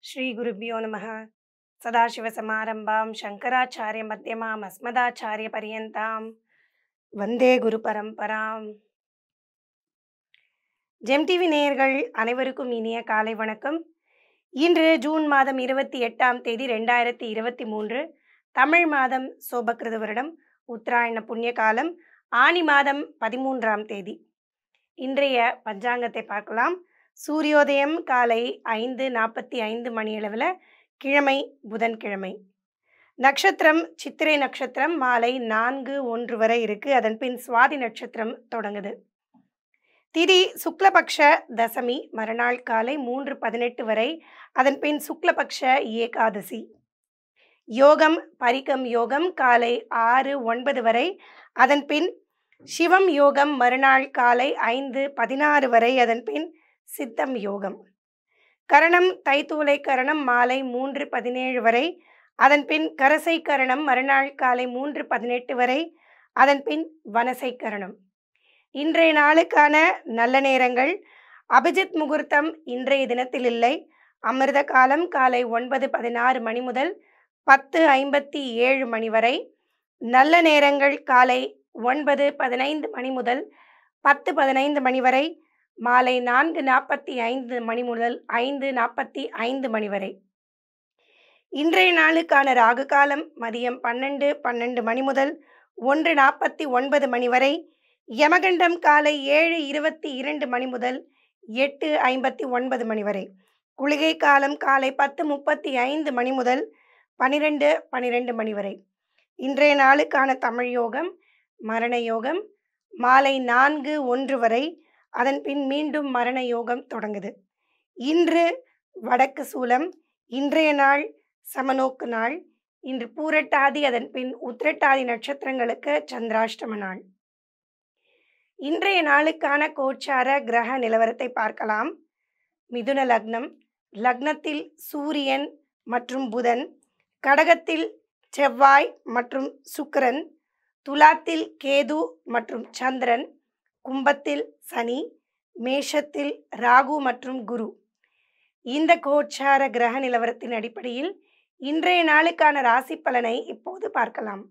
श्रीगुरुभ्यो नमः सदाशिवसमारम्भां शङ्कराचार्यमध्यमाम् अस्मदाचार्यपर्यन्तां வந்தே குரு பரம்பராம் ஜெம் டிவி நேயர்கள் அனைவருக்கும் இனிய காலை வணக்கம் இன்று ஜூன் மாதம் இருபத்தி எட்டாம் தேதி ரெண்டாயிரத்தி இருபத்தி மூன்று தமிழ் மாதம் சோபகிருத வருடம் உத்தராயண புண்ணிய காலம் ஆனி மாதம் பதிமூன்றாம் தேதி இன்றைய பஞ்சாங்கத்தை பார்க்கலாம் சூரியோதயம் காலை ஐந்து நாற்பத்தி ஐந்து மணியளவில் கிழமை புதன்கிழமை நட்சத்திரம் சித்திரை நட்சத்திரம் மாலை நான்கு ஒன்று வரை இருக்கு அதன் பின் சுவாதி நட்சத்திரம் தொடங்குது திதி சுக்லபக்ஷ தசமி மறுநாள் காலை மூன்று பதினெட்டு வரை அதன் பின் சுக்லபக்ஷ ஏகாதசி யோகம் பரிகம் யோகம் காலை ஆறு ஒன்பது வரை அதன் பின் சிவம் யோகம் மறுநாள் காலை ஐந்து பதினாறு வரை அதன் பின் சித்தம் யோகம் கரணம் தைத்தூலை கரணம் மாலை மூன்று பதினேழு வரை அதன் பின் கரசை கரணம் மறுநாள் காலை மூன்று பதினெட்டு வரை அதன் பின் வனசை கரணம் இன்றைய நாளுக்கான நல்ல நேரங்கள் அபிஜித் முகூர்த்தம் இன்றைய தினத்தில் இல்லை அமிர்த காலம் காலை ஒன்பது பதினாறு மணி முதல் பத்து ஐம்பத்தி ஏழு மணி வரை நல்ல நேரங்கள் காலை ஒன்பது பதினைந்து மணி முதல் பத்து பதினைந்து மணி வரை மாலை நான்கு நாற்பத்தி ஐந்து மணி முதல் ஐந்து நாற்பத்தி ஐந்து மணி வரை இன்றைய நாளுக்கான ராகு காலம் மதியம் பன்னெண்டு பன்னெண்டு மணி முதல் ஒன்று நாற்பத்தி ஒன்பது மணி வரை யமகண்டம் காலை ஏழு இருபத்தி இரண்டு மணி முதல் எட்டு ஐம்பத்தி ஒன்பது மணி வரை குளிகை காலம் காலை பத்து முப்பத்தி ஐந்து மணி முதல் பனிரெண்டு பனிரெண்டு மணி வரை இன்றைய நாளுக்கான தமிழ் யோகம் மரண யோகம் மாலை நான்கு ஒன்று வரை அதன் பின் மீண்டும் மரண யோகம் தொடங்குது இன்று வடக்கு சூலம் இன்றைய நாள் சமநோக்கு நாள் இன்று பூரட்டாதி அதன் பின் உத்திரட்டாதி நட்சத்திரங்களுக்கு சந்திராஷ்டம நாள் இன்றைய நாளுக்கான கோச்சார கிரக நிலவரத்தை பார்க்கலாம் மிதுன லக்னம் லக்னத்தில் சூரியன் மற்றும் புதன் கடகத்தில் செவ்வாய் மற்றும் சுக்கிரன் துலாத்தில் கேது மற்றும் சந்திரன் கும்பத்தில் சனி மேஷத்தில் ராகு மற்றும் குரு இந்த கோச்சார கிரக நிலவரத்தின் அடிப்படையில் இன்றைய நாளுக்கான ராசி பலனை இப்போது பார்க்கலாம்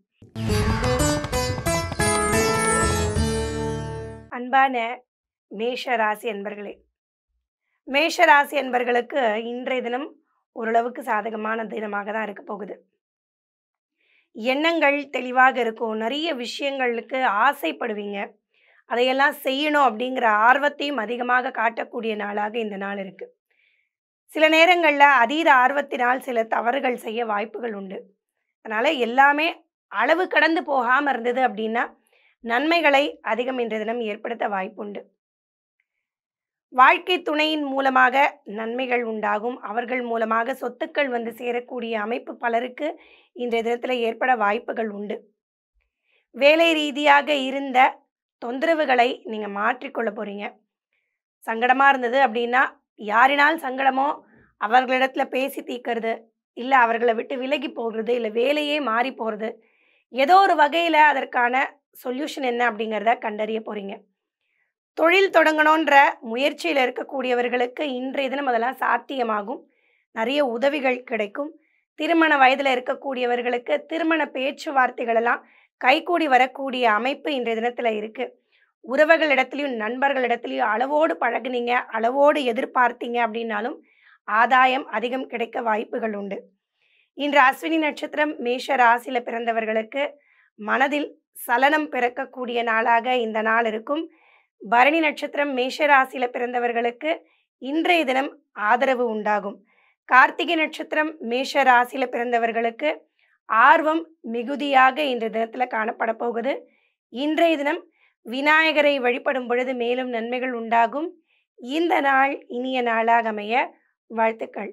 அன்பான மேஷ ராசி என்பர்களே மேஷ ராசி என்பர்களுக்கு இன்றைய தினம் ஓரளவுக்கு சாதகமான தினமாக தான் இருக்க போகுது எண்ணங்கள் தெளிவாக இருக்கும் நிறைய விஷயங்களுக்கு ஆசைப்படுவீங்க அதையெல்லாம் செய்யணும் அப்படிங்கிற ஆர்வத்தையும் அதிகமாக காட்டக்கூடிய நாளாக இந்த நாள் இருக்கு சில நேரங்களில் அதீத ஆர்வத்தினால் சில தவறுகள் செய்ய வாய்ப்புகள் உண்டு அதனால் எல்லாமே அளவு கடந்து போகாமல் இருந்தது அப்படின்னா நன்மைகளை அதிகம் இன்றைய தினம் ஏற்படுத்த வாய்ப்புண்டு வாழ்க்கை துணையின் மூலமாக நன்மைகள் உண்டாகும் அவர்கள் மூலமாக சொத்துக்கள் வந்து சேரக்கூடிய அமைப்பு பலருக்கு இன்றைய தினத்தில் ஏற்பட வாய்ப்புகள் உண்டு வேலை ரீதியாக இருந்த தொந்தரவுகளை நீங்கள் மாற்றிக்கொள்ள போகிறீங்க சங்கடமாக இருந்தது அப்படின்னா யாரினால் சங்கடமோ அவர்களிடத்துல பேசி தீர்க்கறது இல்லை அவர்களை விட்டு விலகி போகிறது இல்லை வேலையே மாறி போகிறது ஏதோ ஒரு வகையில் அதற்கான சொல்யூஷன் என்ன அப்படிங்கிறத கண்டறிய போகிறீங்க தொழில் தொடங்கணுன்ற முயற்சியில் இருக்கக்கூடியவர்களுக்கு இன்றைய தினம் அதெல்லாம் சாத்தியமாகும் நிறைய உதவிகள் கிடைக்கும் திருமண வயதில் இருக்கக்கூடியவர்களுக்கு திருமண பேச்சுவார்த்தைகளெல்லாம் கைகூடி வரக்கூடிய அமைப்பு இன்றைய தினத்தில் இருக்குது உறவுகளிடத்துலையும் நண்பர்களிடத்துலையும் அளவோடு பழகுனீங்க அளவோடு எதிர்பார்த்தீங்க அப்படின்னாலும் ஆதாயம் அதிகம் கிடைக்க வாய்ப்புகள் உண்டு இன்று அஸ்வினி நட்சத்திரம் மேஷ ராசியில் பிறந்தவர்களுக்கு மனதில் சலனம் பிறக்கக்கூடிய நாளாக இந்த நாள் இருக்கும் பரணி நட்சத்திரம் மேஷ ராசியில் பிறந்தவர்களுக்கு இன்றைய தினம் ஆதரவு உண்டாகும் கார்த்திகை நட்சத்திரம் மேஷ ராசியில் பிறந்தவர்களுக்கு ஆர்வம் மிகுதியாக இன்றைய தினத்தில் காணப்பட போகுது இன்றைய தினம் விநாயகரை வழிபடும் பொழுது மேலும் நன்மைகள் உண்டாகும் இந்த நாள் இனிய நாளாக அமைய வாழ்த்துக்கள்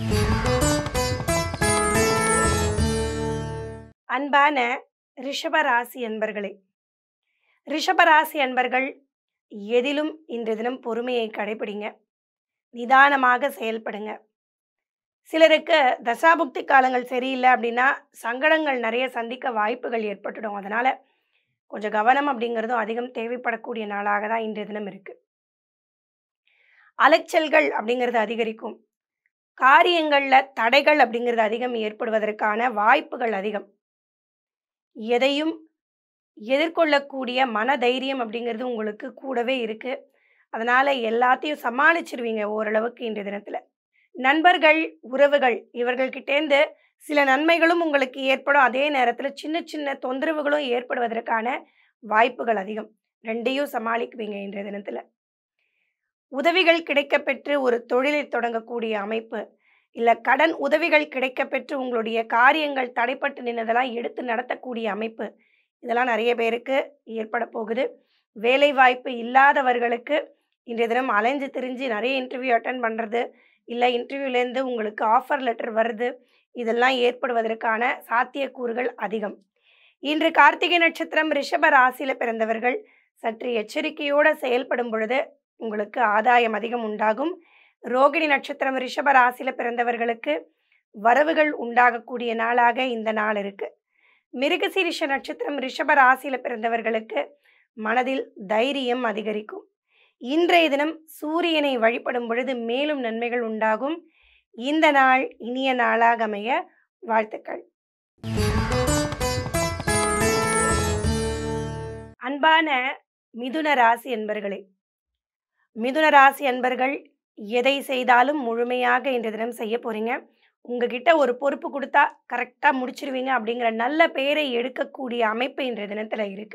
அன்பான ரிஷபராசி அன்பர்களே ரிஷபராசி அன்பர்கள் எதிலும் இன்றைய தினம் பொறுமையை கடைபிடிங்க நிதானமாக செயல்படுங்க சிலருக்கு தசாபுக்தி காலங்கள் சரியில்லை அப்படின்னா சங்கடங்கள் நிறைய சந்திக்க வாய்ப்புகள் ஏற்பட்டுடும் அதனால் கொஞ்சம் கவனம் அப்படிங்கிறதும் அதிகம் தேவைப்படக்கூடிய நாளாக தான் இன்றைய தினம் இருக்குது அலைச்சல்கள் அப்படிங்கிறது அதிகரிக்கும் காரியங்கள்ல தடைகள் அப்படிங்கிறது அதிகம் ஏற்படுவதற்கான வாய்ப்புகள் அதிகம் எதையும் எதிர்கொள்ளக்கூடிய மன தைரியம் அப்படிங்கிறது உங்களுக்கு கூடவே இருக்கு அதனால எல்லாத்தையும் சமாளிச்சிருவீங்க ஓரளவுக்கு இன்றைய தினத்துல நண்பர்கள் உறவுகள் இவர்கள்கிட்டேருந்து சில நன்மைகளும் உங்களுக்கு ஏற்படும் அதே நேரத்துல சின்ன சின்ன தொந்தரவுகளும் ஏற்படுவதற்கான வாய்ப்புகள் அதிகம் ரெண்டையும் சமாளிக்குவீங்க இன்றைய தினத்துல உதவிகள் கிடைக்கப்பெற்று ஒரு தொழிலை தொடங்கக்கூடிய அமைப்பு இல்ல கடன் உதவிகள் கிடைக்கப்பெற்று உங்களுடைய காரியங்கள் தடைப்பட்டு நின்னதெல்லாம் எடுத்து நடத்தக்கூடிய அமைப்பு இதெல்லாம் நிறைய பேருக்கு ஏற்பட போகுது வேலை வாய்ப்பு இல்லாதவர்களுக்கு இன்றைய தினம் அலைஞ்சு திரிஞ்சு நிறைய இன்டர்வியூ அட்டன் பண்ணுறது இல்லை இன்டர்வியூலேருந்து உங்களுக்கு ஆஃபர் லெட்டர் வருது இதெல்லாம் ஏற்படுவதற்கான சாத்தியக்கூறுகள் அதிகம் இன்று கார்த்திகை நட்சத்திரம் ரிஷப ராசியில் பிறந்தவர்கள் சற்று எச்சரிக்கையோடு செயல்படும் பொழுது உங்களுக்கு ஆதாயம் அதிகம் உண்டாகும் ரோகிணி நட்சத்திரம் ரிஷப ராசியில் பிறந்தவர்களுக்கு வரவுகள் உண்டாகக்கூடிய நாளாக இந்த நாள் இருக்கு மிருகசீரிஷ நட்சத்திரம் ரிஷப ராசியில் பிறந்தவர்களுக்கு மனதில் தைரியம் அதிகரிக்கும் இன்றைய தினம் சூரியனை வழிபடும் பொழுது மேலும் நன்மைகள் உண்டாகும் இந்த நாள் இனிய நாளாக அமைய வாழ்த்துக்கள் அன்பான மிதுன ராசி என்பர்களே மிதுன ராசி அன்பர்கள் எதை செய்தாலும் முழுமையாக இன்றைய தினம் செய்ய போறீங்க உங்ககிட்ட ஒரு பொறுப்பு கொடுத்தா கரெக்டாக முடிச்சிருவீங்க அப்படிங்கிற நல்ல பெயரை எடுக்கக்கூடிய அமைப்பு இன்றைய தினத்தில் இருக்கு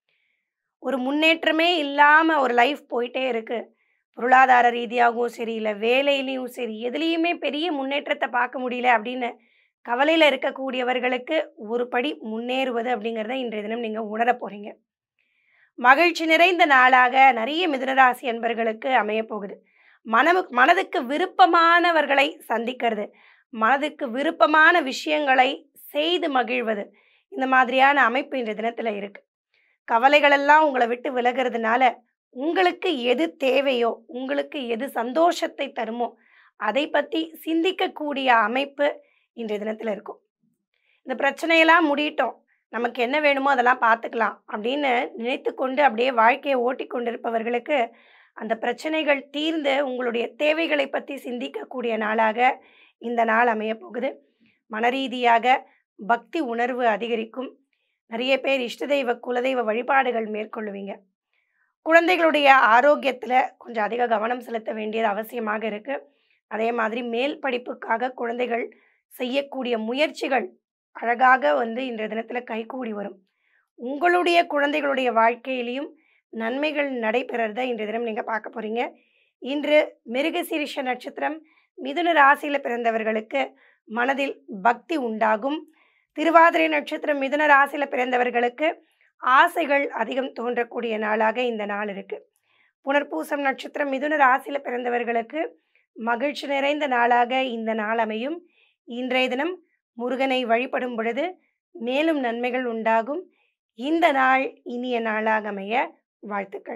ஒரு முன்னேற்றமே இல்லாமல் ஒரு லைஃப் போயிட்டே இருக்கு பொருளாதார ரீதியாகவும் சரி இல்லை வேலையிலையும் சரி எதுலேயுமே பெரிய முன்னேற்றத்தை பார்க்க முடியல அப்படின்னு கவலையில் இருக்கக்கூடியவர்களுக்கு ஒரு படி முன்னேறுவது அப்படிங்கிறத இன்றைய தினம் நீங்கள் உணர போகிறீங்க மகிழ்ச்சி நிறைந்த நாளாக நிறைய மிதுனராசி அன்பர்களுக்கு அமைய போகுது மனமு மனதுக்கு விருப்பமானவர்களை சந்திக்கிறது மனதுக்கு விருப்பமான விஷயங்களை செய்து மகிழ்வது இந்த மாதிரியான அமைப்பு இன்றைய தினத்தில் இருக்கு கவலைகளெல்லாம் உங்களை விட்டு விலகிறதுனால உங்களுக்கு எது தேவையோ உங்களுக்கு எது சந்தோஷத்தை தருமோ அதை பற்றி சிந்திக்கக்கூடிய அமைப்பு இன்றைய தினத்தில் இருக்கும் இந்த பிரச்சனையெல்லாம் முடியட்டும் நமக்கு என்ன வேணுமோ அதெல்லாம் பார்த்துக்கலாம் அப்படின்னு நினைத்து கொண்டு அப்படியே வாழ்க்கையை ஓட்டி கொண்டிருப்பவர்களுக்கு அந்த பிரச்சனைகள் தீர்ந்து உங்களுடைய தேவைகளை பற்றி சிந்திக்கக்கூடிய நாளாக இந்த நாள் அமைய போகுது மனரீதியாக பக்தி உணர்வு அதிகரிக்கும் நிறைய பேர் இஷ்ட தெய்வ குலதெய்வ வழிபாடுகள் மேற்கொள்ளுவீங்க குழந்தைகளுடைய ஆரோக்கியத்தில் கொஞ்சம் அதிக கவனம் செலுத்த வேண்டியது அவசியமாக இருக்குது அதே மாதிரி மேல் படிப்புக்காக குழந்தைகள் செய்யக்கூடிய முயற்சிகள் அழகாக வந்து இன்றைய தினத்தில் கைகூடி வரும் உங்களுடைய குழந்தைகளுடைய வாழ்க்கையிலையும் நன்மைகள் நடைபெறத இன்றைய தினம் நீங்கள் பார்க்க போகிறீங்க இன்று மிருகசீரிஷ நட்சத்திரம் மிதுன ராசியில் பிறந்தவர்களுக்கு மனதில் பக்தி உண்டாகும் திருவாதிரை நட்சத்திரம் மிதுன ராசியில் பிறந்தவர்களுக்கு ஆசைகள் அதிகம் தோன்றக்கூடிய நாளாக இந்த நாள் இருக்கு புனர்பூசம் நட்சத்திரம் மிதுன ராசியில் பிறந்தவர்களுக்கு மகிழ்ச்சி நிறைந்த நாளாக இந்த நாள் அமையும் இன்றைய தினம் முருகனை வழிபடும் பொழுது மேலும் நன்மைகள் உண்டாகும் இந்த நாள் இனிய நாளாக அமைய வாழ்த்துக்கள்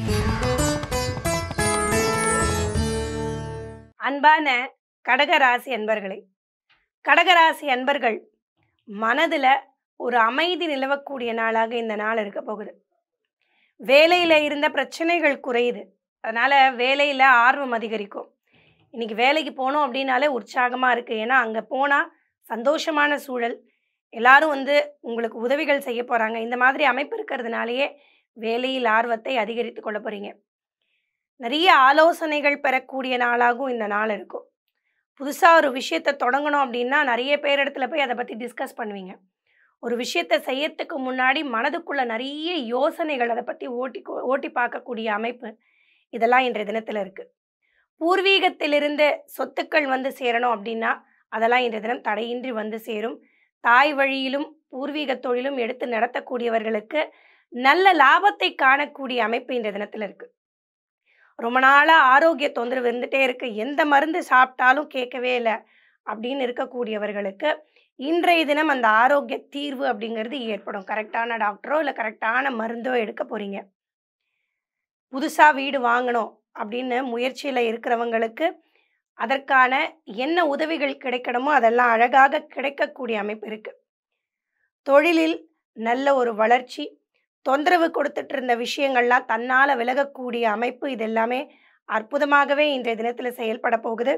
அன்பான கடகராசி அன்பர்களே கடகராசி அன்பர்கள் மனதில் ஒரு அமைதி நிலவக்கூடிய நாளாக இந்த நாள் இருக்க போகுது வேலையில் இருந்த பிரச்சனைகள் குறையுது அதனால் வேலையில் ஆர்வம் அதிகரிக்கும் இன்னைக்கு வேலைக்கு போனோம் அப்படின்னாலே உற்சாகமாக இருக்குது ஏன்னா அங்கே போனால் சந்தோஷமான சூழல் எல்லாரும் வந்து உங்களுக்கு உதவிகள் செய்ய போகிறாங்க இந்த மாதிரி அமைப்பு இருக்கிறதுனாலேயே வேலையில் ஆர்வத்தை அதிகரித்து கொள்ள போகிறீங்க நிறைய ஆலோசனைகள் பெறக்கூடிய நாளாகவும் இந்த நாள் இருக்கும் புதுசாக ஒரு விஷயத்தை தொடங்கணும் அப்படின்னா நிறைய பேர் இடத்துல போய் அதை பற்றி டிஸ்கஸ் பண்ணுவீங்க ஒரு விஷயத்தை செய்யறதுக்கு முன்னாடி மனதுக்குள்ள நிறைய யோசனைகள் அதை பற்றி ஓட்டி கொ- ஓட்டி பார்க்கக்கூடிய அமைப்பு இதெல்லாம் இன்றைய தினத்தில் இருக்குது பூர்வீகத்திலிருந்து சொத்துக்கள் வந்து சேரணும் அப்படின்னா அதெல்லாம் இன்றைய தினம் தடையின்றி வந்து சேரும் தாய் வழியிலும் பூர்வீக தொழிலும் எடுத்து நடத்தக்கூடியவர்களுக்கு நல்ல லாபத்தை காணக்கூடிய அமைப்பு இன்றைய தினத்தில் இருக்கு ரொம்ப நாளாக ஆரோக்கிய தொந்தரவு இருந்துகிட்டே இருக்கு எந்த மருந்து சாப்பிட்டாலும் கேட்கவே இல்லை அப்படின்னு இருக்கக்கூடியவர்களுக்கு இன்றைய தினம் அந்த ஆரோக்கிய தீர்வு அப்படிங்கிறது ஏற்படும் கரெக்டான டாக்டரோ இல்லை கரெக்டான மருந்தோ எடுக்க போறீங்க புதுசாக வீடு வாங்கணும் அப்படின்னு முயற்சியில் இருக்கிறவங்களுக்கு அதற்கான என்ன உதவிகள் கிடைக்கணுமோ அதெல்லாம் அழகாக கிடைக்கக்கூடிய அமைப்பு இருக்கு தொழிலில் நல்ல ஒரு வளர்ச்சி தொந்தரவு கொடுத்துட்டு இருந்த விஷயங்கள்லாம் தன்னால் விலகக்கூடிய அமைப்பு இது எல்லாமே அற்புதமாகவே இன்றைய தினத்தில் செயல்பட போகுது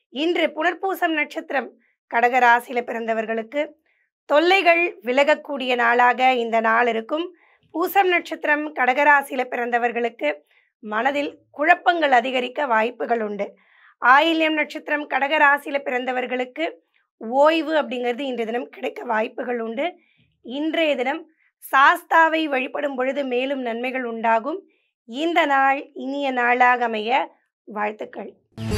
இன்று புனர்பூசம் நட்சத்திரம் கடக ராசியில பிறந்தவர்களுக்கு தொல்லைகள் விலகக்கூடிய நாளாக இந்த நாள் இருக்கும் பூசம் நட்சத்திரம் கடகராசியில பிறந்தவர்களுக்கு மனதில் குழப்பங்கள் அதிகரிக்க வாய்ப்புகள் உண்டு ஆயில்யம் நட்சத்திரம் கடகராசியில பிறந்தவர்களுக்கு ஓய்வு அப்படிங்கிறது இன்றைய தினம் கிடைக்க வாய்ப்புகள் உண்டு இன்றைய தினம் சாஸ்தாவை வழிபடும் பொழுது மேலும் நன்மைகள் உண்டாகும் இந்த நாள் இனிய நாளாக அமைய வாழ்த்துக்கள்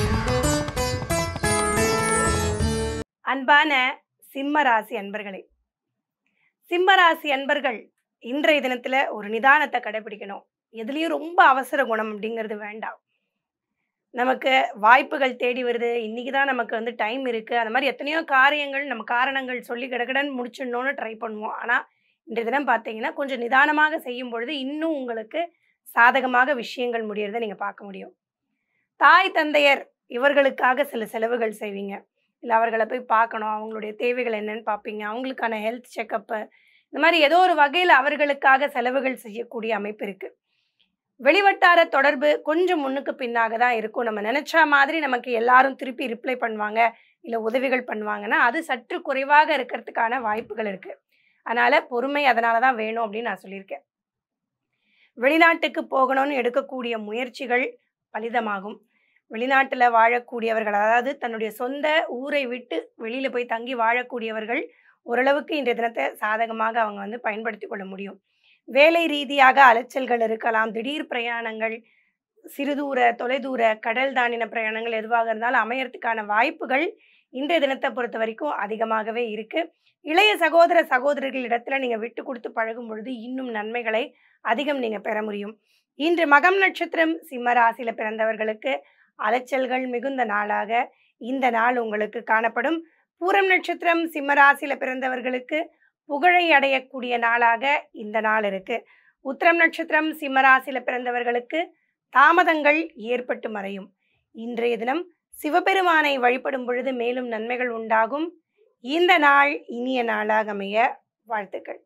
அன்பான சிம்ம ராசி அன்பர்களே சிம்ம ராசி அன்பர்கள் இன்றைய தினத்துல ஒரு நிதானத்தை கடைபிடிக்கணும் எதுலேயும் ரொம்ப அவசர குணம் அப்படிங்கிறது வேண்டாம் நமக்கு வாய்ப்புகள் தேடி வருது இன்னைக்கு தான் நமக்கு வந்து டைம் இருக்கு அந்த மாதிரி எத்தனையோ காரியங்கள் நம்ம காரணங்கள் சொல்லி கிடக்கடன் முடிச்சிடணும்னு ட்ரை பண்ணுவோம் ஆனால் இன்றைய தினம் பார்த்தீங்கன்னா கொஞ்சம் நிதானமாக செய்யும் பொழுது இன்னும் உங்களுக்கு சாதகமாக விஷயங்கள் முடியறதை நீங்கள் பார்க்க முடியும் தாய் தந்தையர் இவர்களுக்காக சில செலவுகள் செய்வீங்க இல்லை அவர்களை போய் பார்க்கணும் அவங்களுடைய தேவைகள் என்னன்னு பார்ப்பீங்க அவங்களுக்கான ஹெல்த் செக்கப்பு இந்த மாதிரி ஏதோ ஒரு வகையில் அவர்களுக்காக செலவுகள் செய்யக்கூடிய அமைப்பு இருக்குது வெளிவட்டார தொடர்பு கொஞ்சம் முன்னுக்கு பின்னாக தான் இருக்கும் நம்ம நினச்ச மாதிரி நமக்கு எல்லாரும் திருப்பி ரிப்ளை பண்ணுவாங்க இல்லை உதவிகள் பண்ணுவாங்கன்னா அது சற்று குறைவாக இருக்கிறதுக்கான வாய்ப்புகள் இருக்குது அதனால் பொறுமை அதனால தான் வேணும் அப்படின்னு நான் சொல்லியிருக்கேன் வெளிநாட்டுக்கு போகணும்னு எடுக்கக்கூடிய முயற்சிகள் பலிதமாகும் வெளிநாட்டில் வாழக்கூடியவர்கள் அதாவது தன்னுடைய சொந்த ஊரை விட்டு வெளியில் போய் தங்கி வாழக்கூடியவர்கள் ஓரளவுக்கு இன்றைய தினத்தை சாதகமாக அவங்க வந்து பயன்படுத்தி கொள்ள முடியும் வேலை ரீதியாக அலைச்சல்கள் இருக்கலாம் திடீர் பிரயாணங்கள் சிறுதூர தொலைதூர கடல் தாண்டின பிரயாணங்கள் எதுவாக இருந்தாலும் அமையறதுக்கான வாய்ப்புகள் இன்றைய தினத்தை பொறுத்த வரைக்கும் அதிகமாகவே இருக்கு இளைய சகோதர சகோதரர்கள் இடத்துல நீங்க விட்டு கொடுத்து பழகும் பொழுது இன்னும் நன்மைகளை அதிகம் நீங்க பெற முடியும் இன்று மகம் நட்சத்திரம் சிம்ம ராசியில பிறந்தவர்களுக்கு அலைச்சல்கள் மிகுந்த நாளாக இந்த நாள் உங்களுக்கு காணப்படும் பூரம் நட்சத்திரம் சிம்ம ராசியில பிறந்தவர்களுக்கு புகழை அடையக்கூடிய நாளாக இந்த நாள் இருக்கு உத்திரம் நட்சத்திரம் சிம்ம ராசியில பிறந்தவர்களுக்கு தாமதங்கள் ஏற்பட்டு மறையும் இன்றைய தினம் சிவபெருமானை வழிபடும் பொழுது மேலும் நன்மைகள் உண்டாகும் இந்த நாள் இனிய நாளாக அமைய வாழ்த்துக்கள்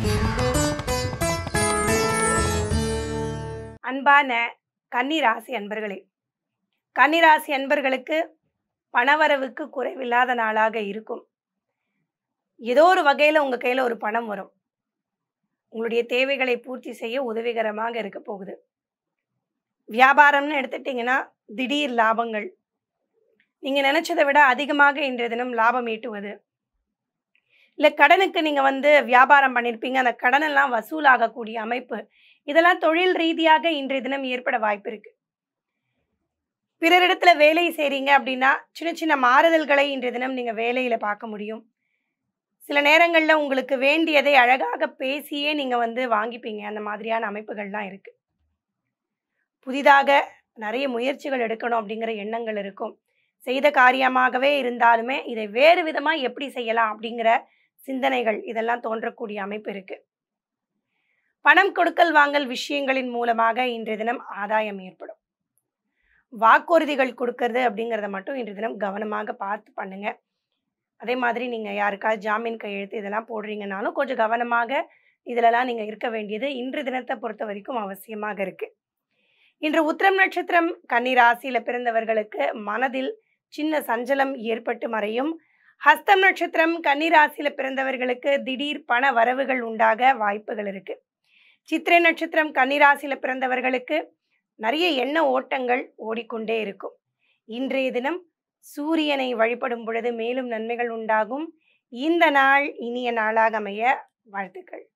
அன்பான கன்னிராசி அன்பர்களே கன்னிராசி அன்பர்களுக்கு பணவரவுக்கு குறைவில்லாத நாளாக இருக்கும் ஏதோ ஒரு வகையில் உங்கள் கையில் ஒரு பணம் வரும் உங்களுடைய தேவைகளை பூர்த்தி செய்ய உதவிகரமாக இருக்க போகுது வியாபாரம்னு எடுத்துட்டிங்கன்னா திடீர் லாபங்கள் நீங்கள் நினச்சதை விட அதிகமாக இன்றைய தினம் லாபம் ஈட்டுவது இல்லை கடனுக்கு நீங்கள் வந்து வியாபாரம் பண்ணியிருப்பீங்க அந்த கடனெல்லாம் வசூலாகக்கூடிய அமைப்பு இதெல்லாம் தொழில் ரீதியாக இன்றைய தினம் ஏற்பட வாய்ப்பு இருக்கு பிறரிடத்துல வேலை செய்றீங்க அப்படின்னா சின்ன சின்ன மாறுதல்களை இன்றைய தினம் நீங்க வேலையில பார்க்க முடியும் சில நேரங்கள்ல உங்களுக்கு வேண்டியதை அழகாக பேசியே நீங்க வந்து வாங்கிப்பீங்க அந்த மாதிரியான அமைப்புகள்லாம் இருக்கு புதிதாக நிறைய முயற்சிகள் எடுக்கணும் அப்படிங்கிற எண்ணங்கள் இருக்கும் செய்த காரியமாகவே இருந்தாலுமே இதை வேறு விதமா எப்படி செய்யலாம் அப்படிங்கிற சிந்தனைகள் இதெல்லாம் தோன்றக்கூடிய அமைப்பு இருக்கு பணம் கொடுக்கல் வாங்கல் விஷயங்களின் மூலமாக இன்றைய தினம் ஆதாயம் ஏற்படும் வாக்குறுதிகள் கொடுக்கறது அப்படிங்கிறத மட்டும் இன்றைய தினம் கவனமாக பார்த்து பண்ணுங்க அதே மாதிரி நீங்கள் யாருக்காவது ஜாமீன் கையெழுத்து இதெல்லாம் போடுறீங்கனாலும் கொஞ்சம் கவனமாக இதிலெல்லாம் நீங்கள் இருக்க வேண்டியது இன்று தினத்தை பொறுத்த வரைக்கும் அவசியமாக இருக்கு இன்று உத்திரம் நட்சத்திரம் கன்னி ராசியில பிறந்தவர்களுக்கு மனதில் சின்ன சஞ்சலம் ஏற்பட்டு மறையும் ஹஸ்தம் நட்சத்திரம் கன்னி ராசியில பிறந்தவர்களுக்கு திடீர் பண வரவுகள் உண்டாக வாய்ப்புகள் இருக்கு சித்திரை நட்சத்திரம் கன்னி ராசியில பிறந்தவர்களுக்கு நிறைய எண்ண ஓட்டங்கள் ஓடிக்கொண்டே இருக்கும் இன்றைய தினம் சூரியனை வழிபடும் பொழுது மேலும் நன்மைகள் உண்டாகும் இந்த நாள் இனிய நாளாக அமைய வாழ்த்துக்கள்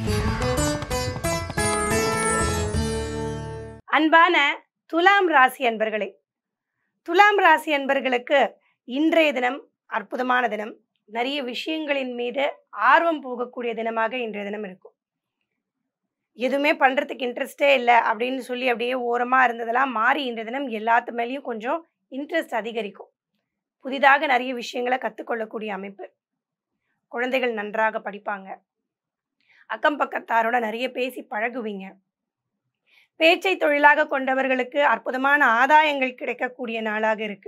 அன்பான துலாம் ராசி அன்பர்களே துலாம் ராசி அன்பர்களுக்கு இன்றைய தினம் அற்புதமான தினம் நிறைய விஷயங்களின் மீது ஆர்வம் போகக்கூடிய தினமாக இன்றைய தினம் இருக்கும் எதுவுமே பண்ணுறதுக்கு இன்ட்ரெஸ்டே இல்லை அப்படின்னு சொல்லி அப்படியே ஓரமாக இருந்ததெல்லாம் மாறி இன்றைய தினம் எல்லாத்து மேலேயும் கொஞ்சம் இன்ட்ரெஸ்ட் அதிகரிக்கும் புதிதாக நிறைய விஷயங்களை கற்றுக்கொள்ளக்கூடிய அமைப்பு குழந்தைகள் நன்றாக படிப்பாங்க அக்கம் பக்கத்தாரோட நிறைய பேசி பழகுவீங்க பேச்சை தொழிலாக கொண்டவர்களுக்கு அற்புதமான ஆதாயங்கள் கிடைக்கக்கூடிய நாளாக இருக்கு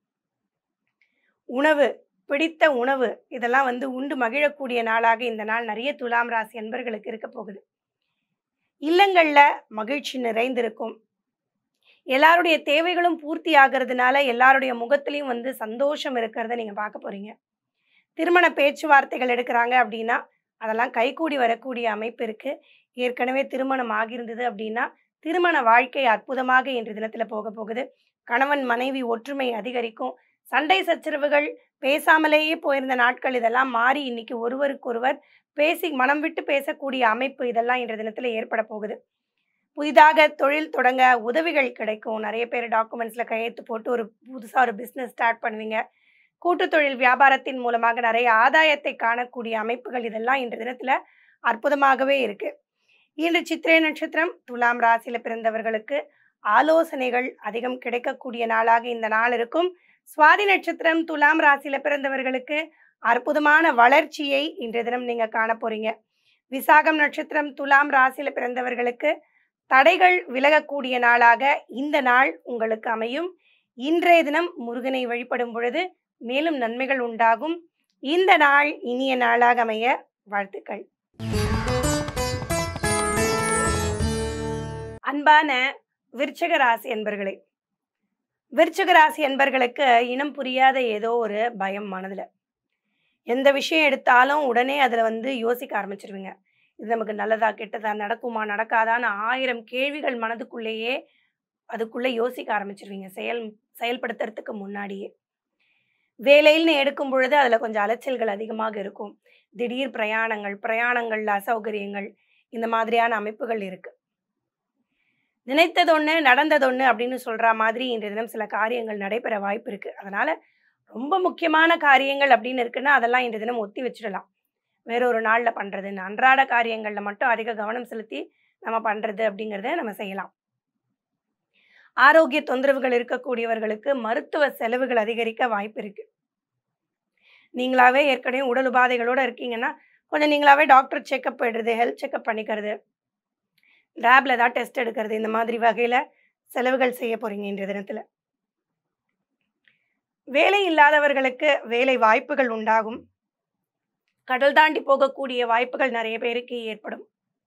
உணவு பிடித்த உணவு இதெல்லாம் வந்து உண்டு மகிழக்கூடிய நாளாக இந்த நாள் நிறைய துலாம் ராசி அன்பர்களுக்கு இருக்க போகுது இல்லங்கள்ல மகிழ்ச்சி நிறைந்திருக்கும் எல்லாருடைய தேவைகளும் பூர்த்தி ஆகிறதுனால எல்லாருடைய முகத்திலையும் வந்து சந்தோஷம் இருக்கிறத நீங்க பார்க்க போறீங்க திருமண பேச்சுவார்த்தைகள் எடுக்கிறாங்க அப்படின்னா அதெல்லாம் கைகூடி வரக்கூடிய அமைப்பு இருக்கு ஏற்கனவே திருமணம் ஆகியிருந்தது அப்படின்னா திருமண வாழ்க்கை அற்புதமாக இன்று தினத்துல போக போகுது கணவன் மனைவி ஒற்றுமை அதிகரிக்கும் சண்டை சச்சரவுகள் பேசாமலேயே போயிருந்த நாட்கள் இதெல்லாம் மாறி இன்னைக்கு ஒருவருக்கொருவர் பேசி மனம் விட்டு பேசக்கூடிய அமைப்பு இதெல்லாம் இன்றைய தினத்துல ஏற்பட போகுது புதிதாக தொழில் தொடங்க உதவிகள் கிடைக்கும் நிறைய பேர் டாக்குமெண்ட்ஸ்ல கையெழுத்து போட்டு ஒரு புதுசா ஒரு பிசினஸ் ஸ்டார்ட் பண்ணுவீங்க கூட்டு தொழில் வியாபாரத்தின் மூலமாக நிறைய ஆதாயத்தை காணக்கூடிய அமைப்புகள் இதெல்லாம் இன்றைய தினத்துல அற்புதமாகவே இருக்கு இன்று சித்திரை நட்சத்திரம் துலாம் ராசியில பிறந்தவர்களுக்கு ஆலோசனைகள் அதிகம் கிடைக்கக்கூடிய நாளாக இந்த நாள் இருக்கும் சுவாதி நட்சத்திரம் துலாம் ராசியில பிறந்தவர்களுக்கு அற்புதமான வளர்ச்சியை இன்றைய தினம் நீங்க காண போறீங்க விசாகம் நட்சத்திரம் துலாம் ராசியில பிறந்தவர்களுக்கு தடைகள் விலகக்கூடிய நாளாக இந்த நாள் உங்களுக்கு அமையும் இன்றைய தினம் முருகனை வழிபடும் பொழுது மேலும் நன்மைகள் உண்டாகும் இந்த நாள் இனிய நாளாக அமைய வாழ்த்துக்கள் அன்பான விருச்சக ராசி என்பர்களே விருச்சக ராசி என்பர்களுக்கு இனம் புரியாத ஏதோ ஒரு பயம் மனதுல எந்த விஷயம் எடுத்தாலும் உடனே அதுல வந்து யோசிக்க ஆரம்பிச்சிருவீங்க இது நமக்கு நல்லதா கெட்டதா நடக்குமா நடக்காதான்னு ஆயிரம் கேள்விகள் மனதுக்குள்ளேயே அதுக்குள்ள யோசிக்க ஆரம்பிச்சிருவீங்க செயல் செயல்படுத்துறதுக்கு முன்னாடியே வேலைன்னு எடுக்கும் பொழுது அதுல கொஞ்சம் அலைச்சல்கள் அதிகமாக இருக்கும் திடீர் பிரயாணங்கள் பிரயாணங்கள்ல அசௌகரியங்கள் இந்த மாதிரியான அமைப்புகள் இருக்கு நினைத்ததொன்னு நடந்ததொன்னு அப்படின்னு சொல்ற மாதிரி இன்றைய தினம் சில காரியங்கள் நடைபெற வாய்ப்பு இருக்கு அதனால ரொம்ப முக்கியமான காரியங்கள் அப்படின்னு இருக்குன்னா அதெல்லாம் இன்றைய தினம் ஒத்தி வச்சிடலாம் வேறொரு நாள்ல பண்றது இந்த அன்றாட காரியங்கள்ல மட்டும் அதிக கவனம் செலுத்தி நம்ம பண்றது அப்படிங்கிறத நம்ம செய்யலாம் ஆரோக்கிய தொந்தரவுகள் இருக்கக்கூடியவர்களுக்கு மருத்துவ செலவுகள் அதிகரிக்க வாய்ப்பு இருக்கு நீங்களாவே ஏற்கனவே உடல் உபாதைகளோட இருக்கீங்கன்னா கொஞ்சம் நீங்களாவே டாக்டர் செக்கப் போயிடுறது ஹெல்த் செக்கப் பண்ணிக்கிறது லேப்ல ஏதாவது டெஸ்ட் எடுக்கிறது இந்த மாதிரி வகையில செலவுகள் செய்ய போறீங்க இன்றைய தினத்துல வேலை இல்லாதவர்களுக்கு வேலை வாய்ப்புகள் உண்டாகும் கடல் தாண்டி போகக்கூடிய வாய்ப்புகள் நிறைய பேருக்கு ஏற்படும்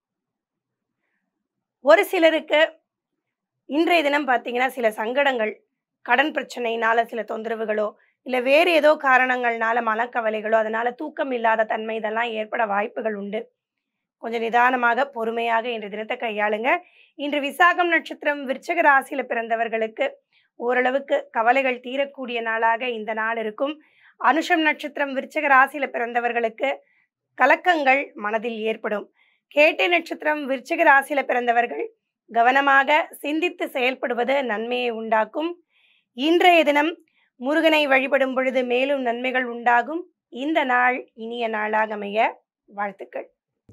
ஒரு சிலருக்கு இன்றைய தினம் பார்த்தீங்கன்னா சில சங்கடங்கள் கடன் பிரச்சனையினால சில தொந்தரவுகளோ இல்லை வேறு ஏதோ காரணங்கள்னால மனக்கவலைகளோ அதனால தூக்கம் இல்லாத தன்மை இதெல்லாம் ஏற்பட வாய்ப்புகள் உண்டு கொஞ்சம் நிதானமாக பொறுமையாக இன்று தினத்தை கையாளுங்க இன்று விசாகம் நட்சத்திரம் விருச்சக ராசியில பிறந்தவர்களுக்கு ஓரளவுக்கு கவலைகள் தீரக்கூடிய நாளாக இந்த நாள் இருக்கும் அனுஷம் நட்சத்திரம் விருச்சக ராசியில பிறந்தவர்களுக்கு கலக்கங்கள் மனதில் ஏற்படும் கேட்டை நட்சத்திரம் விருச்சக ராசியில பிறந்தவர்கள் கவனமாக சிந்தித்து செயல்படுவது நன்மையை உண்டாக்கும் இன்றைய தினம் முருகனை வழிபடும் பொழுது மேலும் நன்மைகள் உண்டாகும் இந்த நாள் இனிய நாளாக அமைய வாழ்த்துக்கள்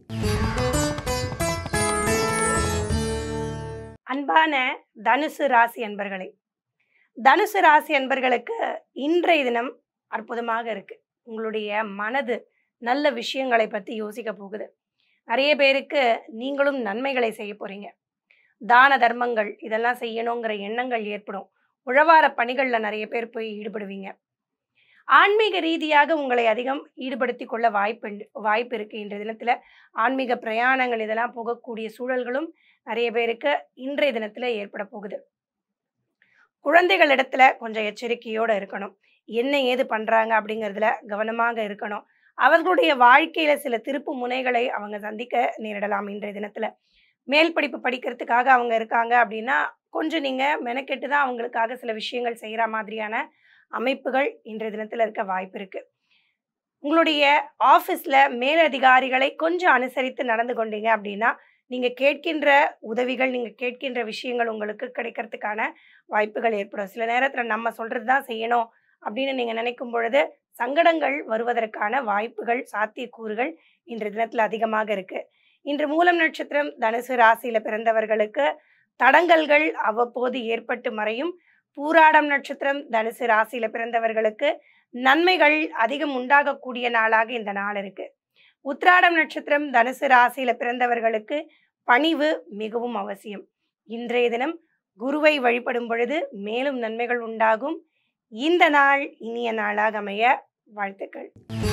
அன்பான தனுசு ராசி அன்பர்களே தனுசு ராசி அன்பர்களுக்கு இன்றைய தினம் அற்புதமாக இருக்கு உங்களுடைய மனது நல்ல விஷயங்களை பத்தி யோசிக்க போகுது நிறைய பேருக்கு நீங்களும் நன்மைகளை செய்ய போறீங்க தான தர்மங்கள் இதெல்லாம் செய்யணுங்கிற எண்ணங்கள் ஏற்படும் உழவார பணிகள்ல நிறைய பேர் போய் ஈடுபடுவீங்க ஆன்மீக ரீதியாக உங்களை அதிகம் ஈடுபடுத்தி கொள்ள வாய்ப்பு உண்டு- வாய்ப்பு இருக்கு இன்றைய தினத்துல ஆன்மீக பிரயாணங்கள் இதெல்லாம் போகக்கூடிய சூழல்களும் நிறைய பேருக்கு இன்றைய தினத்துல ஏற்பட போகுது குழந்தைகளிடத்துல கொஞ்சம் எச்சரிக்கையோட இருக்கணும் என்ன ஏது பண்றாங்க அப்படிங்கிறதுல கவனமாக இருக்கணும் அவர்களுடைய வாழ்க்கையில சில திருப்பு முனைகளை அவங்க சந்திக்க நேரிடலாம் இன்றைய தினத்துல மேல் படிப்பு படிக்கிறதுக்காக அவங்க இருக்காங்க அப்படின்னா கொஞ்சம் நீங்க மெனக்கெட்டு தான் அவங்களுக்காக சில விஷயங்கள் செய்யற மாதிரியான அமைப்புகள் இன்றைய தினத்துல இருக்க வாய்ப்பு இருக்கு உங்களுடைய ஆஃபீஸ்ல மேலதிகாரிகளை கொஞ்சம் அனுசரித்து நடந்து கொண்டீங்க அப்படின்னா நீங்க கேட்கின்ற உதவிகள் நீங்க கேட்கின்ற விஷயங்கள் உங்களுக்கு கிடைக்கிறதுக்கான வாய்ப்புகள் ஏற்படும் சில நேரத்துல நம்ம சொல்றது தான் செய்யணும் அப்படின்னு நீங்க நினைக்கும் பொழுது சங்கடங்கள் வருவதற்கான வாய்ப்புகள் சாத்தியக்கூறுகள் இன்றைய தினத்துல அதிகமாக இருக்கு இன்று மூலம் நட்சத்திரம் தனுசு ராசியில பிறந்தவர்களுக்கு தடங்கல்கள் அவ்வப்போது ஏற்பட்டு மறையும் பூராடம் நட்சத்திரம் தனுசு ராசியில பிறந்தவர்களுக்கு நன்மைகள் அதிகம் உண்டாகக்கூடிய நாளாக இந்த நாள் இருக்கு உத்ராடம் நட்சத்திரம் தனுசு ராசியில பிறந்தவர்களுக்கு பணிவு மிகவும் அவசியம் இன்றைய தினம் குருவை வழிபடும் பொழுது மேலும் நன்மைகள் உண்டாகும் இந்த நாள் இனிய நாளாக அமைய வாழ்த்துக்கள்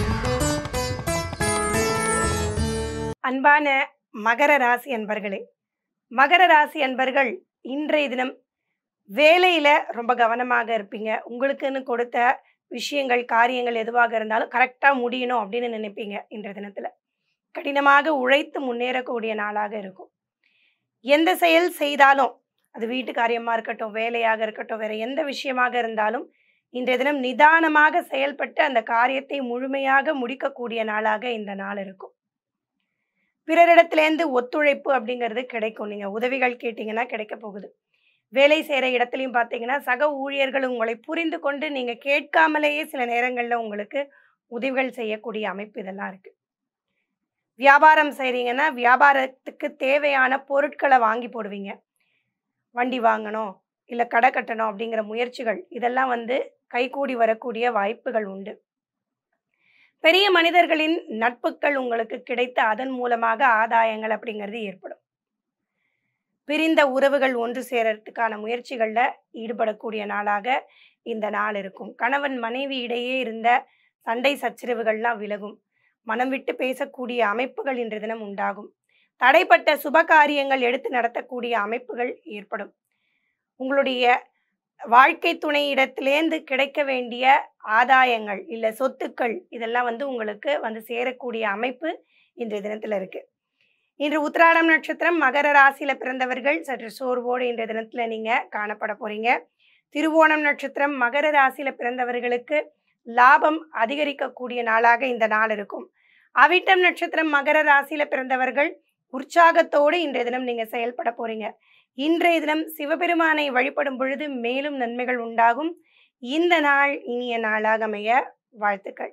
அன்பான மகர ராசி அன்பர்களே மகர ராசி அன்பர்கள் இன்றைய தினம் வேலையில ரொம்ப கவனமாக இருப்பீங்க. உங்களுக்குன்னு கொடுத்த விஷயங்கள், காரியங்கள் எதுவாக இருந்தாலும் கரெக்ட்டா முடியணும் அப்படின்னு நினைப்பீங்க இன்றைய தினத்தில. கடினமாக உழைத்து முன்னேறக்கூடிய நாளாக இருக்கும். எந்த செயல் செய்தாலும், அது வீட்டு காரியமா இருக்கட்டும், வேலையாக இருக்கட்டும், வேற எந்த விஷயமாக இருந்தாலும், இன்றைய தினம் நிதானமாக செயல்பட்டு அந்த காரியத்தை முழுமையாக முடிக்கக்கூடிய நாளாக இந்த நாள் இருக்கும். பிறரிடத்திலேருந்து ஒத்துழைப்பு அப்படிங்கிறது கிடைக்கும். நீங்க உதவிகள் கேட்டீங்கன்னா கிடைக்கப் போகுது. வேலை செய்ற இடத்துலயும் பார்த்தீங்கன்னா, சக ஊழியர்கள் உங்களை புரிந்து கொண்டு நீங்க கேட்காமலேயே சில நேரங்கள்ல உங்களுக்கு உதவிகள் செய்யக்கூடிய அமைப்பு இதெல்லாம் இருக்கு. வியாபாரம் செய்றீங்கன்னா, வியாபாரத்துக்கு தேவையான பொருட்கள வாங்கி போடுவீங்க. வண்டி வாங்கணும், இல்ல கடை கட்டணும் அப்படிங்கிற முயற்சிகள், இதெல்லாம் வந்து கைகூடி வரக்கூடிய வாய்ப்புகள் உண்டு. பெரிய மனிதர்களின் நட்புக்கள் உங்களுக்கு கிடைத்து அதன் மூலமாக ஆதாயங்கள் அப்படிங்கிறது ஏற்படும். பிரிந்த உறவுகள் ஒன்று சேரறதுக்கான முயற்சிகள்ல ஈடுபடக்கூடிய நாளாக இந்த நாள் இருக்கும். கணவன் மனைவி இடையே இருந்த சண்டை சச்சரவுகள்லாம் விலகும். மனம் விட்டு பேசக்கூடிய அமைப்புகள் இன்றைய தினம் உண்டாகும். தடைப்பட்ட சுப காரியங்கள் எடுத்து நடத்தக்கூடிய அமைப்புகள் ஏற்படும். உங்களுடைய வாழ்க்கை துணையிடத்திலேருந்து கிடைக்க வேண்டிய ஆதாயங்கள், இல்ல சொத்துக்கள் இதெல்லாம் வந்து உங்களுக்கு வந்து சேரக்கூடிய அமைப்பு இன்றைய தினத்தில இருக்கு. இன்று உத்திராடம் நட்சத்திரம் மகர ராசியில பிறந்தவர்கள் சற்று சோர்வோடு இன்றைய தினத்தில நீங்க காணப்பட போறீங்க. திருவோணம் நட்சத்திரம் மகர ராசியில பிறந்தவர்களுக்கு லாபம் அதிகரிக்கக்கூடிய நாளாக இந்த நாள் இருக்கும். அவிட்டம் நட்சத்திரம் மகர ராசியில பிறந்தவர்கள் உற்சாகத்தோடு இன்றைய தினம் நீங்க செயல்பட போறீங்க. இன்றைய தினம் சிவபெருமானை வழிபடும் பொழுது மேலும் நன்மைகள் உண்டாகும். இந்த நாள் இனிய நாளாக அமைய வாழ்த்துக்கள்.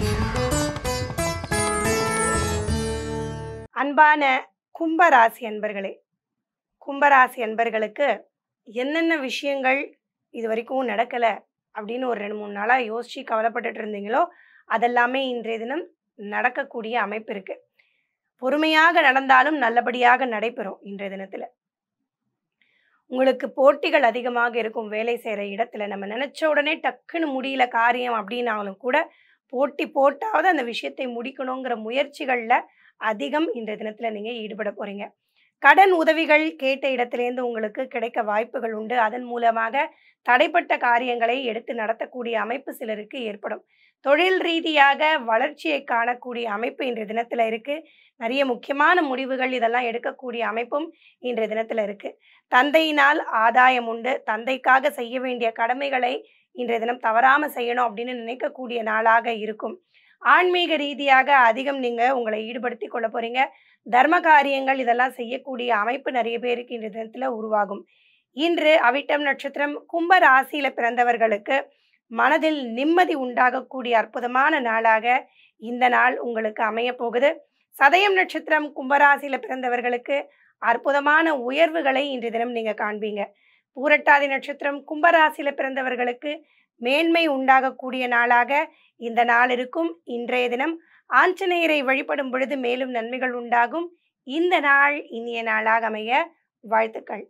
அன்பான கும்ப ராசி அன்பர்களே! கும்ப ராசி அன்பர்களுக்கு என்னென்ன விஷயங்கள் இதுவரைக்கும் நடக்கல அப்படின்னு ஒரு 2, 3 நாளா யோசிச்சு கவலைப்பட்டுட்டு இருந்தீங்களோ, அதெல்லாமே இன்றைய தினம் நடக்கக்கூடிய அமைப்பு இருக்கு. பொறுமையாக நடந்தாலும் நல்லபடியாக நடைபெறும் இன்றைய தினத்தில. உங்களுக்கு போட்டிகள் அதிகமாக இருக்கும் வேலை செய்ற இடத்துல. நம்ம நெனச்ச உடனே டக்குன்னு முடியல காரியம் அப்படின்னாலும் கூட, போட்டி போட்டாவது அந்த விஷயத்தை முடிக்கணுங்கிற முயற்சிகள்ல அதிகம் இன்றைய தினத்தில நீங்க ஈடுபட போறீங்க. கடன் உதவிகள் கேட்ட இடத்திலேருந்து உங்களுக்கு கிடைக்க வாய்ப்புகள் உண்டு. அதன் மூலமாக தடைப்பட்ட காரியங்களை எடுத்து நடத்தக்கூடிய அமைப்பு சிலருக்கு ஏற்படும். தொழில் ரீதியாக வளர்ச்சியை காணக்கூடிய அமைப்பு இன்றைய தினத்தில இருக்கு. நெறைய முக்கியமான முடிவுகள் இதெல்லாம் எடுக்கக்கூடிய அமைப்பும் இன்றைய தினத்தில இருக்கு. தந்தையினால் ஆதாயம் உண்டு. தந்தைக்காக செய்ய வேண்டிய கடமைகளை இன்றைய தினம் தவறாம செய்யணும் அப்படின்னு நினைக்கக்கூடிய நாளாக இருக்கும். ஆன்மீக ரீதியாக அதிகம் நீங்க உங்கள ஈடுபடுத்திக் கொள்ள போறீங்க. தர்ம காரியங்கள் இதெல்லாம் செய்யக்கூடிய அமைப்பு நெறைய பேருக்கு இன்றைய தினத்தில உருவாகும். இன்று அவிட்டம் நட்சத்திரம் கும்ப ராசியில பிறந்தவர்களுக்கு மனதில் நிம்மதி உண்டாகக்கூடிய அற்புதமான நாளாக இந்த நாள் உங்களுக்கு அமையப் போகுது. சதயம் நட்சத்திரம் கும்பராசியில பிறந்தவர்களுக்கு அற்புதமான உயர்வுகளை இன்றைய தினம் நீங்க காண்பீங்க. பூரட்டாதி நட்சத்திரம் கும்பராசியில பிறந்தவர்களுக்கு மேன்மை உண்டாகக்கூடிய நாளாக இந்த நாள் இருக்கும். இன்றைய தினம் ஆஞ்சநேயரை வழிபடும் பொழுது மேலும் நன்மைகள் உண்டாகும். இந்த நாள் இனிய நாளாக அமைய வாழ்த்துக்கள்.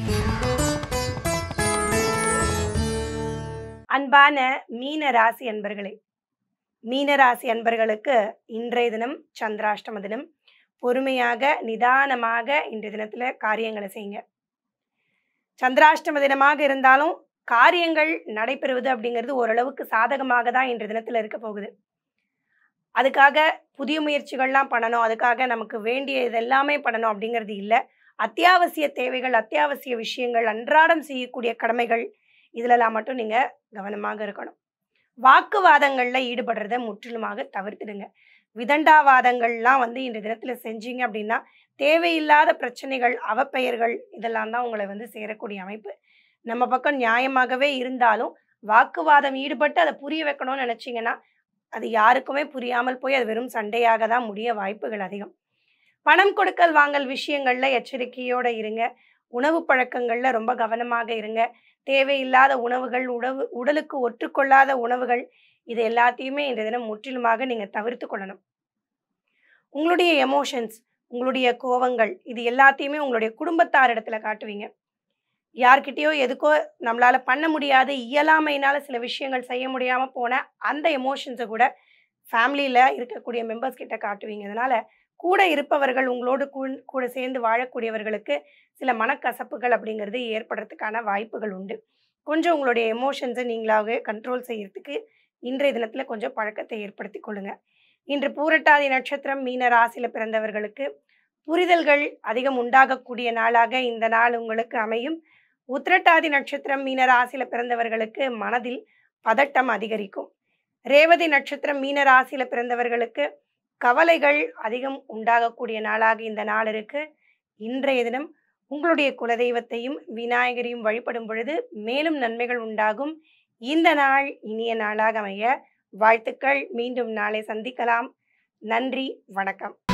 அன்பான மீன ராசி அன்பர்களே! மீன ராசி அன்பர்களுக்கு இன்றைய தினம் சந்திராஷ்டம தினம். பொறுமையாக, நிதானமாக இன்றைய தினத்தில காரியங்கள செய்யுங்க. சந்திராஷ்டம தினமாக இருந்தாலும், காரியங்கள் நடைபெறுவது அப்படிங்கிறது ஓரளவுக்கு சாதகமாக தான் இன்றைய தினத்தில இருக்க போகுது. அதுக்காக புதிய முயற்சிகள்லாம் பண்ணணும். அதுக்காக நமக்கு வேண்டிய இது எல்லாமே பண்ணணும் அப்படிங்கிறது இல்ல. அத்தியாவசிய தேவைகள், அத்தியாவசிய விஷயங்கள், அன்றாடம் செய்யக்கூடிய கடமைகள் இதுலலாம் மட்டும் நீங்க கவனமாக இருக்கணும். வாக்குவாதங்கள்ல ஈடுபடுறத முற்றிலுமாக தவிர்த்துடுங்க. விதண்டாவாதங்கள்லாம் வந்து இன்றைய தினத்தில செஞ்சீங்க அப்படின்னா, தேவையில்லாத பிரச்சனைகள், அவப்பெயர்கள் இதெல்லாம் தான் உங்கள வந்து சேரக்கூடிய அமைப்பு. நம்ம பக்கம் நியாயமாகவே இருந்தாலும், வாக்குவாதம் ஈடுபட்டு அத புரிய வைக்கணும்னு நெனச்சீங்கன்னா, அது யாருக்குமே புரியாமல் போய் அது வெறும் சண்டையாக தான் முடிய வாய்ப்புகள் அதிகம். பணம் கொடுக்கல் வாங்கல் விஷயங்கள்ல எச்சரிக்கையோட இருங்க. உணவு பழக்கங்கள்ல ரொம்ப கவனமாக இருங்க. தேவையில்லாத உணவுகள், உணவு உடலுக்கு ஒற்றுக்கொள்ளாத உணவுகள் இது எல்லாத்தையுமே இன்றைய தினம் முற்றிலுமாக நீங்க தவிர்த்துக் கொள்ளணும். உங்களுடைய எமோஷன்ஸ், உங்களுடைய கோவங்கள் இது எல்லாத்தையுமே உங்களுடைய குடும்பத்தாரிடத்தில காட்டுவீங்க. யார்கிட்டயோ எதுக்கோ நம்மளால பண்ண முடியாது, இயலாமையினால சில விஷயங்கள் செய்ய முடியாம போன அந்த எமோஷன்ஸ கூட ஃபேமிலில இருக்கக்கூடிய மெம்பர்ஸ் கிட்ட காட்டுவீங்க. அதனால கூட இருப்பவர்கள் உங்களோடு கூ- கூட சேர்ந்து வாழக்கூடியவர்களுக்கு சில மனக்கசப்புகள் அப்படிங்கிறது ஏற்படுறதுக்கான வாய்ப்புகள் உண்டு கொஞ்சம் உங்களுடைய எமோஷன்ஸை நீங்களாகவே கண்ட்ரோல் செய்யறதுக்கு இன்றைய தினத்தில் கொஞ்சம் பழக்கத்தை ஏற்படுத்தி கொள்ளுங்க இன்று பூரட்டாதி நட்சத்திரம் மீன ராசியில் பிறந்தவர்களுக்கு புரிதல்கள் அதிகம் உண்டாகக்கூடிய நாளாக இந்த நாள் உங்களுக்கு அமையும் உத்திரட்டாதி நட்சத்திரம் மீன ராசியில் பிறந்தவர்களுக்கு மனதில் பதட்டம் அதிகரிக்கும் ரேவதி நட்சத்திரம் மீன ராசியில் பிறந்தவர்களுக்கு கவலைகள் அதிகம் உண்டாகக்கூடிய நாளாக இந்த நாள் இருக்கு இன்றைய தினம் உங்களுடைய குலதெய்வத்தையும் விநாயகரையும் வழிபடும் பொழுது மேலும் நன்மைகள் உண்டாகும் இந்த நாள் இனிய நாளாக அமைய வாழ்த்துக்கள் மீண்டும் நாளை சந்திக்கலாம் நன்றி வணக்கம்